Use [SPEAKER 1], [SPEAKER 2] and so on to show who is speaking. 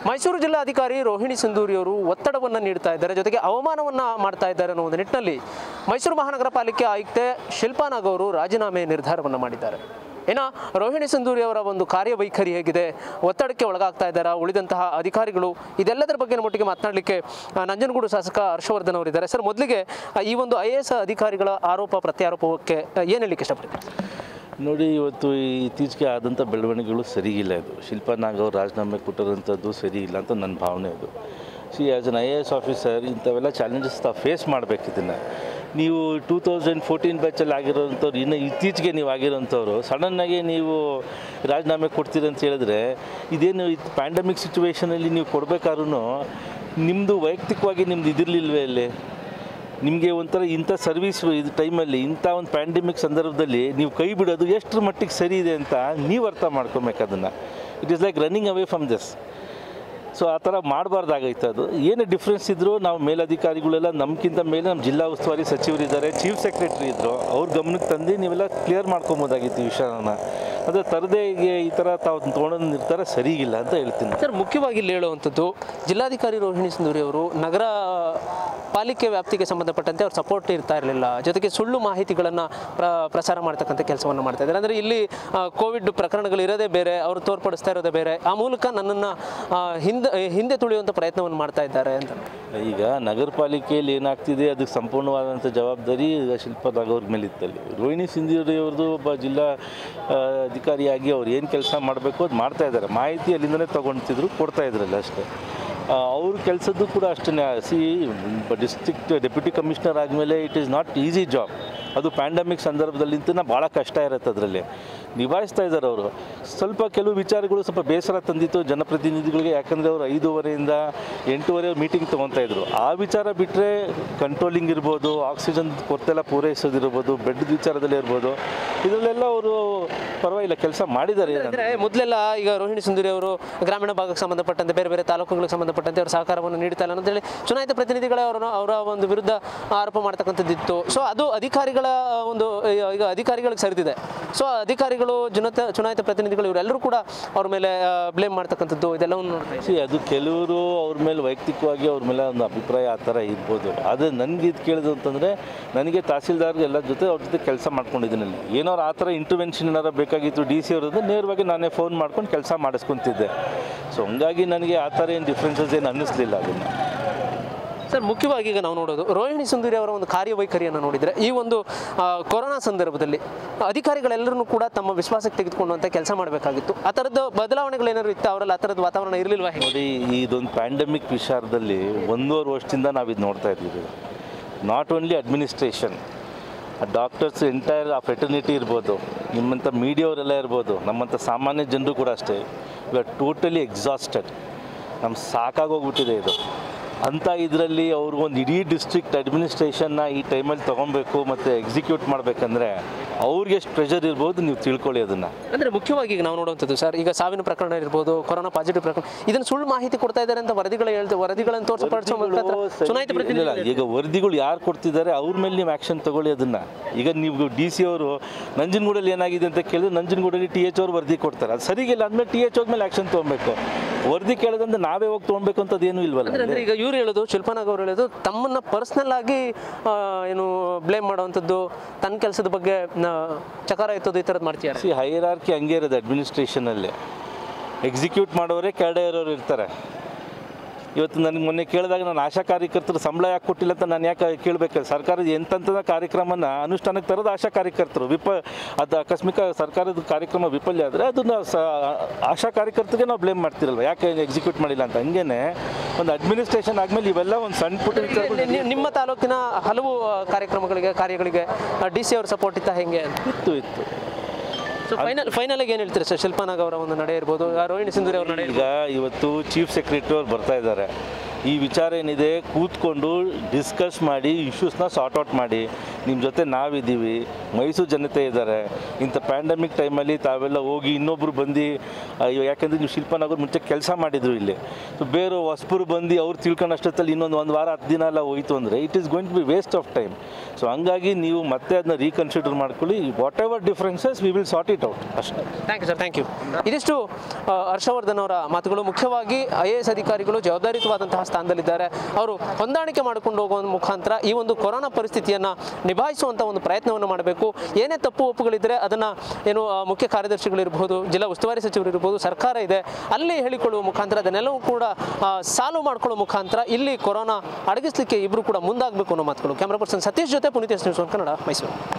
[SPEAKER 1] ಮೈಸೂರು ಜಿಲ್ಲಾಧಿಕಾರಿ ರೋಹಿಣಿ ಸಿಂಧೂರಿ ಅವರು ಒತ್ತಡವನ್ನು ನೀಡ್ತಾ ಇದ್ದಾರೆ ಜೊತೆಗೆ ಅವಮಾನವನ್ನು ಮಾಡ್ತಾ ಇದ್ದಾರೆ ಅನ್ನೋ ಒಂದು ನಿಟ್ಟಿನಲ್ಲಿ ಮೈಸೂರು ಮಹಾನಗರ ಪಾಲಿಕೆ ಆಯುಕ್ತೆ ಶಿಲ್ಪಾ ನಾಗ್ ಅವರು ರಾಜೀನಾಮೆ ನಿರ್ಧಾರವನ್ನು ಮಾಡಿದ್ದಾರೆ ಇನ್ನು ರೋಹಿಣಿ ಸಿಂಧೂರಿ ಅವರ ಒಂದು ಕಾರ್ಯವೈಖರಿ ಹೇಗಿದೆ ಒತ್ತಡಕ್ಕೆ ಒಳಗಾಗ್ತಾ ಇದ್ದಾರಾ ಉಳಿದಂತಹ ಅಧಿಕಾರಿಗಳು ಇದೆಲ್ಲದರ ಬಗ್ಗೆ ನಮ್ಮ ಒಟ್ಟಿಗೆ ಮಾತನಾಡಲಿಕ್ಕೆ ಆ, ನಂಜನಗೂಡು ಶಾಸಕ ಹರ್ಷವರ್ಧನ್ ಅವರಿದ್ದಾರೆ ಸರ್ ಮೊದಲಿಗೆ ಆ, ಈ ಒಂದು ಐ ಎ ಎಸ್ ಅಧಿಕಾರಿಗಳ ಆರೋಪ ಪ್ರತ್ಯಾರೋಪಕ್ಕೆ ಏನು ಹೇಳಲಿಕ್ಕೆ ಇಷ್ಟಪಡ್ತೀನಿ
[SPEAKER 2] ನೋಡಿ ಇವತ್ತು ಈ ಇತ್ತೀಚೆಗೆ ಆದಂಥ ಬೆಳವಣಿಗೆಗಳು ಸರಿಯಿಲ್ಲ ಇದು ಶಿಲ್ಪಾ ನಾಗ್ ಅವ್ರು ರಾಜೀನಾಮೆ ಕೊಟ್ಟಿರೋಂಥದ್ದು ಸರಿ ಇಲ್ಲ ಅಂತ ನನ್ನ ಭಾವನೆ ಅದು see as an I A S officer ಇಂಥವೆಲ್ಲ ಚಾಲೆಂಜಸ್ ತಾವು ಫೇಸ್ ಮಾಡಬೇಕು ಇದನ್ನು ನೀವು ಟೂ ತೌಸಂಡ್ ಫೋರ್ಟೀನ್ ಬ್ಯಾಚಲ್ಲಿ ಆಗಿರೋಂಥವ್ರು ಇನ್ನು ಇತ್ತೀಚೆಗೆ ನೀವು ಆಗಿರೋಂಥವ್ರು ಸಡನ್ನಾಗಿ ನೀವು ರಾಜೀನಾಮೆ ಕೊಡ್ತೀರಿ ಅಂತ ಹೇಳಿದ್ರೆ ಇದೇನು ಇದು ಪ್ಯಾಂಡಮಿಕ್ ಸಿಚುವೇಷನಲ್ಲಿ ನೀವು ಕೊಡಬೇಕಾದ್ರೂ ನಿಮ್ಮದು ವೈಯಕ್ತಿಕವಾಗಿ ನಿಮ್ದು ಇದಿರಲಿಲ್ವೇ ಇಲ್ಲಿ ನಿಮಗೆ ಒಂಥರ ಇಂಥ ಸರ್ವಿಸ್ ಇದು ಟೈಮಲ್ಲಿ ಇಂಥ ಒಂದು ಪ್ಯಾಂಡಮಿಕ್ ಸಂದರ್ಭದಲ್ಲಿ ನೀವು ಕೈ ಬಿಡೋದು ಎಷ್ಟರ ಮಟ್ಟಿಗೆ ಸರಿ ಇದೆ ಅಂತ ನೀವು ಅರ್ಥ ಮಾಡ್ಕೊಬೇಕು ಅದನ್ನು it is like running away from this so ಆ ಥರ ಮಾಡಬಾರ್ದಾಗೈತೆ ಅದು ಏನೇ ಡಿಫ್ರೆನ್ಸ್ ಇದ್ದರೂ ನಾವು ಮೇಲಧಿಕಾರಿಗಳೆಲ್ಲ ನಮ್ಗಿಂತ ಮೇಲೆ ನಮ್ಮ ಜಿಲ್ಲಾ ಉಸ್ತುವಾರಿ ಸಚಿವರಿದ್ದಾರೆ ಚೀಫ್ ಸೆಕ್ರೆಟರಿ ಇದ್ದರು ಅವ್ರ ಗಮನಕ್ಕೆ ತಂದು ನೀವೆಲ್ಲ ಕ್ಲಿಯರ್ ಮಾಡ್ಕೊಬೋದಾಗಿತ್ತು ಈ ವಿಷಯನ ಅದೇ ತರದೇ ಈ ಥರ ತಾವು ತೊಗೊಂಡು ನಿರ್ಧಾರ ಸರಿಗಿಲ್ಲ ಅಂತ ಹೇಳ್ತೀನಿ
[SPEAKER 1] ಸರ್ ಮುಖ್ಯವಾಗಿ ಇಲ್ಲಿ ಹೇಳುವಂಥದ್ದು ಜಿಲ್ಲಾಧಿಕಾರಿ ರೋಹಿಣಿ ಸಿಂಧೂರಿ ಅವರು ನಗರ ಪಾಲಿಕೆ ವ್ಯಾಪ್ತಿಗೆ ಸಂಬಂಧಪಟ್ಟಂತೆ ಅವ್ರು ಸಪೋರ್ಟ್ ಇರ್ತಾ ಇರಲಿಲ್ಲ ಜೊತೆಗೆ ಸುಳ್ಳು ಮಾಹಿತಿಗಳನ್ನು ಪ್ರ ಪ್ರಸಾರ ಮಾಡ್ತಕ್ಕಂಥ ಕೆಲಸವನ್ನು ಮಾಡ್ತಾ ಇದ್ದಾರೆ ಅಂದರೆ ಇಲ್ಲಿ ಆ, ಕೋವಿಡ್ ಪ್ರಕರಣಗಳು ಇರೋದೇ ಬೇರೆ ಅವರು ತೋರ್ಪಡಿಸ್ತಾ ಇರೋದೇ ಬೇರೆ ಆ ಮೂಲಕ ನನ್ನನ್ನು ಹಿಂದೆ ಹಿಂದೆ ತುಳಿಯುವಂಥ ಪ್ರಯತ್ನವನ್ನು ಮಾಡ್ತಾ ಇದ್ದಾರೆ ಅಂತ
[SPEAKER 2] ಈಗ ನಗರ ಪಾಲಿಕೆಯಲ್ಲಿ ಏನಾಗ್ತಿದೆ ಅದಕ್ಕೆ ಸಂಪೂರ್ಣವಾದಂಥ ಜವಾಬ್ದಾರಿ ಈಗ ಶಿಲ್ಪದಾಗ ಅವ್ರ ಮೇಲೆ ಇತ್ತಲ್ಲಿ ರೋಹಿಣಿ ಸಿಂಧೂರಿ ಅವ್ರದ್ದು ಒಬ್ಬ ಜಿಲ್ಲಾ ಆ, ಅಧಿಕಾರಿಯಾಗಿ ಅವ್ರು ಏನು ಕೆಲಸ ಮಾಡಬೇಕು ಅದು ಮಾಡ್ತಾ ಇದ್ದಾರೆ ಮಾಹಿತಿ ಅಲ್ಲಿಂದಲೇ ತೊಗೊಳ್ತಿದ್ರು ಕೊಡ್ತಾ ಇದ್ರಲ್ಲ ಅಷ್ಟೇ ಆ, ಅವ್ರ ಕೆಲಸದ್ದು ಕೂಡ ಅಷ್ಟೇ ಸಿ ಡಿಸ್ಟ್ರಿಕ್ಟ್ ಡೆಪ್ಯೂಟಿ ಕಮಿಷನರ್ ಆದಮೇಲೆ it is not easy job ಅದು ಪ್ಯಾಂಡಮಿಕ್ ಸಂದರ್ಭದಲ್ಲಿಂತ ಭಾಳ ಕಷ್ಟ ಇರುತ್ತೆ ಅದರಲ್ಲಿ ನಿಭಾಯಿಸ್ತಾ ಇದ್ದಾರೆ ಅವರು ಸ್ವಲ್ಪ ಕೆಲವು ವಿಚಾರಗಳು ಸ್ವಲ್ಪ ಬೇಸರ ತಂದಿತ್ತು ಜನಪ್ರತಿನಿಧಿಗಳಿಗೆ ಯಾಕಂದರೆ ಅವರು ಐದೂವರೆಯಿಂದ ಎಂಟೂವರೆ ಮೀಟಿಂಗ್ ತೊಗೊತಾ ಇದ್ರು ಆ ವಿಚಾರ ಬಿಟ್ಟರೆ ಕಂಟ್ರೋಲಿಂಗ್ ಇರ್ಬೋದು ಆಕ್ಸಿಜನ್ ಕೊರತೆಲ್ಲ ಪೂರೈಸೋದಿರ್ಬೋದು ಬೆಡ್ ವಿಚಾರದಲ್ಲಿ ಇರ್ಬೋದು ಇದರಲ್ಲೆಲ್ಲ ಅವರು ಪರವಾಗಿಲ್ಲ ಕೆಲಸ ಮಾಡಿದ್ದಾರೆ ಏನಂತ
[SPEAKER 1] ಅಂದರೆ ಮೊದಲೆಲ್ಲ ಈಗ ರೋಹಿಣಿ ಸುಂದರಿ ಅವರು ಗ್ರಾಮೀಣ ಭಾಗಕ್ಕೆ ಸಂಬಂಧಪಟ್ಟಂತೆ ಬೇರೆ ಬೇರೆ ತಾಲೂಕುಗಳಿಗೆ ಸಂಬಂಧಪಟ್ಟಂತೆ ಅವರು ಸಹಕಾರವನ್ನು ನೀಡ್ತಾ ಇಲ್ಲ ಅಂತೇಳಿ ಚುನಾಯಿತ ಪ್ರತಿನಿಧಿಗಳೇ ಅವರನ್ನು ಅವರ ಒಂದು ವಿರುದ್ಧ ಆರೋಪ ಮಾಡ್ತಕ್ಕಂಥದ್ದಿತ್ತು ಸೊ ಅದು ಅಧಿಕಾರಿಗಳ ಒಂದು ಈಗ ಅಧಿಕಾರಿಗಳಿಗೆ ಸರಿದಿದೆ ಸೊ ಅಧಿಕಾರಿಗಳು ಜುನತ ಚುನಾಯಿತ ಪ್ರತಿನಿಧಿಗಳು ಇವರೆಲ್ಲರೂ ಕೂಡ ಅವ್ರ ಮೇಲೆ ಬ್ಲೇಮ್ ಮಾಡ್ತಕ್ಕಂಥದ್ದು ಇದೆಲ್ಲವನ್ನು ನೋಡ್ತಾ ಇದ್ದೀವಿ.
[SPEAKER 2] ಸಿ ಅದು ಕೆಲವರು ಅವ್ರ ಮೇಲೆ ವೈಯಕ್ತಿಕವಾಗಿ ಅವ್ರ ಮೇಲೆ ಒಂದು ಅಭಿಪ್ರಾಯ ಆ ಥರ ಇರ್ಬೋದು ಆದರೆ ನನಗೆ ಇದು ಕೇಳಿದ್ರು ಅಂತಂದರೆ ನನಗೆ ತಹಸೀಲ್ದಾರ್ಗೆ ಎಲ್ಲ ಜೊತೆ ಅವ್ರ ಜೊತೆ ಕೆಲಸ ಮಾಡ್ಕೊಂಡಿದ್ದೀನಿ ಅಲ್ಲಿ ಏನಾರು ಆ ಥರ ಇಂಟರ್ವೆನ್ಷನ್ ಏನಾರು ಬೇಕಾಗಿತ್ತು ಡಿ ಸಿ ಅವ್ರದ್ದು ನೇರವಾಗಿ ನಾನೇ ಫೋನ್ ಮಾಡ್ಕೊಂಡು ಕೆಲಸ ಮಾಡಿಸ್ಕೊತಿದ್ದೆ ಸೊ ಹಂಗಾಗಿ ನನಗೆ ಆ ಥರ ಏನು ಡಿಫ್ರೆನ್ಸಸ್ ಏನು ಅನ್ನಿಸ್ಲಿಲ್ಲ ಅದನ್ನು
[SPEAKER 1] ಸರ್ ಮುಖ್ಯವಾಗಿ ಈಗ ನಾವು ನೋಡೋದು ರೋಹಿಣಿ ಸುಂದರಿ ಅವರ ಒಂದು ಕಾರ್ಯವೈಖರಿಯನ್ನು ನೋಡಿದರೆ ಈ ಒಂದು ಆ, ಕೊರೋನಾ ಸಂದರ್ಭದಲ್ಲಿ ಅಧಿಕಾರಿಗಳೆಲ್ಲರೂ ಕೂಡ ತಮ್ಮ ವಿಶ್ವಾಸಕ್ಕೆ ತೆಗೆದುಕೊಳ್ಳುವಂಥ ಕೆಲಸ ಮಾಡಬೇಕಾಗಿತ್ತು ಆ ಥರದ್ದು ಬದಲಾವಣೆಗಳು ಏನಾದ್ರು ಇತ್ತು ಅವರಲ್ಲಿ ಆ ಥರದ ವಾತಾವರಣ ಇರಲಿಲ್ವಾ ಹೇಗೆ
[SPEAKER 2] ನೋಡಿ ಇದೊಂದು ಪ್ಯಾಂಡಮಿಕ್ ವಿಚಾರದಲ್ಲಿ ಒಂದೂವರೆ ವರ್ಷದಿಂದ ನಾವು ಇದು ನೋಡ್ತಾ ಇದ್ದೀವಿ not only administration doctors entire ಆ ಫೆಟರ್ನಿಟಿ ಇರ್ಬೋದು ನಿಮ್ಮಂಥ ಮೀಡಿಯಾವರೆಲ್ಲ ಇರ್ಬೋದು ನಮ್ಮಂಥ ಸಾಮಾನ್ಯ ಜನರು ಕೂಡ ಅಷ್ಟೇ ವಿ ಆರ್ ಟೋಟಲಿ ಎಕ್ಸಾಸ್ಟೆಡ್ ನಮ್ಗೆ ಸಾಕಾಗೋಗ್ಬಿಟ್ಟಿದೆ ಇದು ಅಂಥ ಇದರಲ್ಲಿ ಅವ್ರಿಗೊಂದು ಇಡೀ ಡಿಸ್ಟ್ರಿಕ್ಟ್ ಅಡ್ಮಿನಿಸ್ಟ್ರೇಷನ್ನ ಈ ಟೈಮಲ್ಲಿ ತೊಗೊಬೇಕು ಮತ್ತು ಎಕ್ಸಿಕ್ಯೂಟ್ ಮಾಡಬೇಕಂದ್ರೆ ಅವ್ರಿಗೆ ಎಷ್ಟು ಪ್ರೆಷರ್ ಇರ್ಬೋದು ನೀವು ತಿಳ್ಕೊಳ್ಳಿ ಅದನ್ನು
[SPEAKER 1] ಅಂದರೆ ಮುಖ್ಯವಾಗಿ ಈಗ ನಾವು ನೋಡುವಂಥದ್ದು ಸರ್ ಈಗ ಸಾವಿನ ಪ್ರಕರಣ ಇರ್ಬೋದು ಕೊರೋನಾ ಪಾಸಿಟಿವ್ ಪ್ರಕರಣ ಇದನ್ನು ಸುಳ್ಳು ಮಾಹಿತಿ ಕೊಡ್ತಾ ಇದ್ದಾರೆ ಅಂತ ವರದಿಗಳು ಹೇಳ್ತಾರೆ ವರದಿಗಳನ್ನು ತೋರಿಸಪಡಿಸೋ ಮುಖಾಂತರ ಚುನಾಯಿತ
[SPEAKER 2] ಇಲ್ಲ
[SPEAKER 1] ಪ್ರತಿನಿಧಿ
[SPEAKER 2] ಈಗ ವರದಿಗಳು ಯಾರು ಕೊಡ್ತಿದ್ದಾರೆ ಅವ್ರ ಮೇಲೆ ನೀವು ಆ್ಯಕ್ಷನ್ ತಗೊಳ್ಳಿ ಅದನ್ನು ಈಗ ನೀವು ಡಿ ಸಿ ಅವರು ನಂಜನಗೂಡಲ್ಲಿ ಏನಾಗಿದೆ ಅಂತ ಕೇಳಿದ್ರೆ ನಂಜನಗೂಡಲ್ಲಿ ಟಿ ಎಚ್ ಅವ್ರು ವರದಿ ಕೊಡ್ತಾರೆ ಅದು ಸರಿಗಿಲ್ಲ ಅಂದಮೇಲೆ ಟಿ ಎಚ್ ಮೇಲೆ ಆ್ಯಕ್ಷನ್ ತೊಗೊಬೇಕು ವರದಿ ಕೇಳೋದಂದ್ರೆ ನಾವೇ ಹೋಗಿ ತೊಗೊಬೇಕು ಅಂತದ್ದು ಏನೂ ಇಲ್ವಲ್ಲ
[SPEAKER 1] ಅಂದ್ರೆ ಅಂದ್ರೆ ಈಗ ಇವ್ರು ಹೇಳೋದು ಶಿಲ್ಪಾನಾಗ್ ಅವ್ರು ಹೇಳೋದು ತಮ್ಮನ್ನ ಪರ್ಸನಲ್ ಆಗಿ ಆ, ಏನು ಬ್ಲೇಮ್ ಮಾಡುವಂಥದ್ದು ತನ್ನ ಕೆಲಸದ ಬಗ್ಗೆ ನ- ಚಕಾರ ಎತ್ತೋದು ಈ ಥರದ್ದು ಮಾಡ್ತಿದ್ದಾರೆ
[SPEAKER 2] ಸಿ ಹೈರಾರ್ಕಿ ಹಂಗೆ ಇರೋದು ಅಡ್ಮಿನಿಸ್ಟ್ರೇಷನಲ್ಲಿ ಎಕ್ಸಿಕ್ಯೂಟ್ ಮಾಡೋರೇ ಕೆಳಗಡೆ ಇರೋರು ಇರ್ತಾರೆ ಇವತ್ತು ನನಗೆ ಮೊನ್ನೆ ಕೇಳಿದಾಗ ನಾನು ಆಶಾ ಕಾರ್ಯಕರ್ತರು ಸಂಬಳ ಯಾಕೆ ಕೊಟ್ಟಿಲ್ಲ ಅಂತ ನಾನು ಯಾಕೆ ಕೇಳಬೇಕು ಸರ್ಕಾರದ ಎಂತೆಂಥದ ಕಾರ್ಯಕ್ರಮನ ಅನುಷ್ಠಾನಕ್ಕೆ ತರೋದು ಆಶಾ ಕಾರ್ಯಕರ್ತರು ವಿಪ ಅದು ಆಕಸ್ಮಿಕ ಸರ್ಕಾರದ ಕಾರ್ಯಕ್ರಮ ವಿಫಲ್ಯ ಆದರೆ ಅದನ್ನು ಸ ಆಶಾ ಕಾರ್ಯಕರ್ತರಿಗೆ ನಾವು ಬ್ಲೇಮ್ ಮಾಡ್ತಿರಲ್ವ ಯಾಕೆ ಎಕ್ಸಿಕ್ಯೂಟ್ ಮಾಡಿಲ್ಲ ಅಂತ ಹಂಗೇನೆ ಒಂದು ಅಡ್ಮಿನಿಸ್ಟ್ರೇಷನ್ ಆದಮೇಲೆ ಇವೆಲ್ಲ ಒಂದು ಸಣ್ಣ ಪುಟ್ಟ ವಿಚಾರಗಳು
[SPEAKER 1] ನಿ- ನಿಮ್ಮ ತಾಲೂಕಿನ ಹಲವು ಆ, ಕಾರ್ಯಕ್ರಮಗಳಿಗೆ ಕಾರ್ಯಗಳಿಗೆ ಡಿ ಸಿ ಅವ್ರ ಸಪೋರ್ಟ್ ಇತ್ತ ಹೆಂಗೆ
[SPEAKER 2] ಇತ್ತು ಇತ್ತು
[SPEAKER 1] ಸೊ ಫೈನಲ್ ಫೈನಲ್ ಆಗಿ ಏನು ಹೇಳ್ತೀರಿ ಸರ್ ಶಿಲ್ಪಾನಾಗ್ ಅವರ ಒಂದು ನಡೆ ಇರ್ಬೋದು ಆ, ರೋಹಿಣಿ ಸಿಂಧೂರಿ ಅವ್ರ ನಡೆ
[SPEAKER 2] ಈಗ ಇವತ್ತು ಚೀಫ್ ಸೆಕ್ರೆಟರಿ ಅವ್ರು ಬರ್ತಾ ಇದ್ದಾರೆ ಈ ವಿಚಾರ ಏನಿದೆ ಕೂತ್ಕೊಂಡು ಡಿಸ್ಕಸ್ ಮಾಡಿ ಇಶ್ಯೂಸ್ನ ಸಾರ್ಟ್ ಔಟ್ ಮಾಡಿ ನಿಮ್ಮ ಜೊತೆ ನಾವಿದ್ದೀವಿ ಮೈಸೂರು ಜನತೆ ಇದ್ದಾರೆ ಇಂಥ ಪ್ಯಾಂಡಮಿಕ್ ಟೈಮಲ್ಲಿ ತಾವೆಲ್ಲ ಹೋಗಿ ಇನ್ನೊಬ್ಬರು ಬಂದು ಅಯ್ಯೋ ಯಾಕೆಂದರೆ ನೀವು ಶಿಲ್ಪನಗರ್ ಮುಂಚೆ ಕೆಲಸ ಮಾಡಿದ್ರು ಇಲ್ಲಿ ಸೊ ಬೇರೆ ಹೊಸಬರು ಬಂದು ಅವ್ರು ತಿಳ್ಕೊಂಡು ಅಷ್ಟೊತ್ತಲ್ಲಿ ಇನ್ನೊಂದು ಒಂದು ವಾರ ಹತ್ತು ದಿನ ಎಲ್ಲ ಹೋಯ್ತು ಅಂದರೆ it is going to be waste of time so ಹಂಗಾಗಿ ನೀವು ಮತ್ತೆ ಅದನ್ನ ರೀಕನ್ಸಿಡರ್ ಮಾಡ್ಕೊಳ್ಳಿ whatever differences we will sort it out ಅಷ್ಟೇ
[SPEAKER 1] thank you sir thank you ಇದಿಷ್ಟು ಆ, ಹರ್ಷವರ್ಧನ್ ಅವರ ಮಾತುಗಳು ಮುಖ್ಯವಾಗಿ ಐ ಎ ಎಸ್ ಅಧಿಕಾರಿಗಳು ಜವಾಬ್ದಾರಿಯುತವಾದಂತಹ ಸ್ಥಾನದಲ್ಲಿದ್ದಾರೆ ಅವರು ಹೊಂದಾಣಿಕೆ ಮಾಡಿಕೊಂಡು ಹೋಗುವ ಮುಖಾಂತರ ಈ ಒಂದು ಕೊರೋನಾ ಪರಿಸ್ಥಿತಿಯನ್ನು ನಿಭಾಯಿಸುವಂಥ ಒಂದು ಪ್ರಯತ್ನವನ್ನು ಮಾಡಬೇಕು ಏನೇ ತಪ್ಪು ಒಪ್ಪುಗಳಿದ್ದರೆ ಅದನ್ನು ಏನು ಆ, ಮುಖ್ಯ ಕಾರ್ಯದರ್ಶಿಗಳಿರ್ಬೋದು ಜಿಲ್ಲಾ ಉಸ್ತುವಾರಿ ಸಚಿವರು ಇರ್ಬೋದು ಸರ್ಕಾರ ಇದೆ ಅಲ್ಲಿ ಹೇಳಿಕೊಳ್ಳುವ ಮುಖಾಂತರ ಅದನ್ನೆಲ್ಲವೂ ಕೂಡ ಸಾಲ್ವ್ ಮಾಡ್ಕೊಳ್ಳೋ ಮುಖಾಂತರ ಇಲ್ಲಿ ಕೊರೋನಾ ಅಡಗಿಸ್ಲಿಕ್ಕೆ ಇಬ್ಬರು ಕೂಡ ಮುಂದಾಗಬೇಕು ಅನ್ನೋ ಮಾತುಗಳು ಕ್ಯಾಮ್ರಾ ಪರ್ಸನ್ ಸತೀಶ್ ಜೊತೆ Puneeth S news one Kannada Mysuru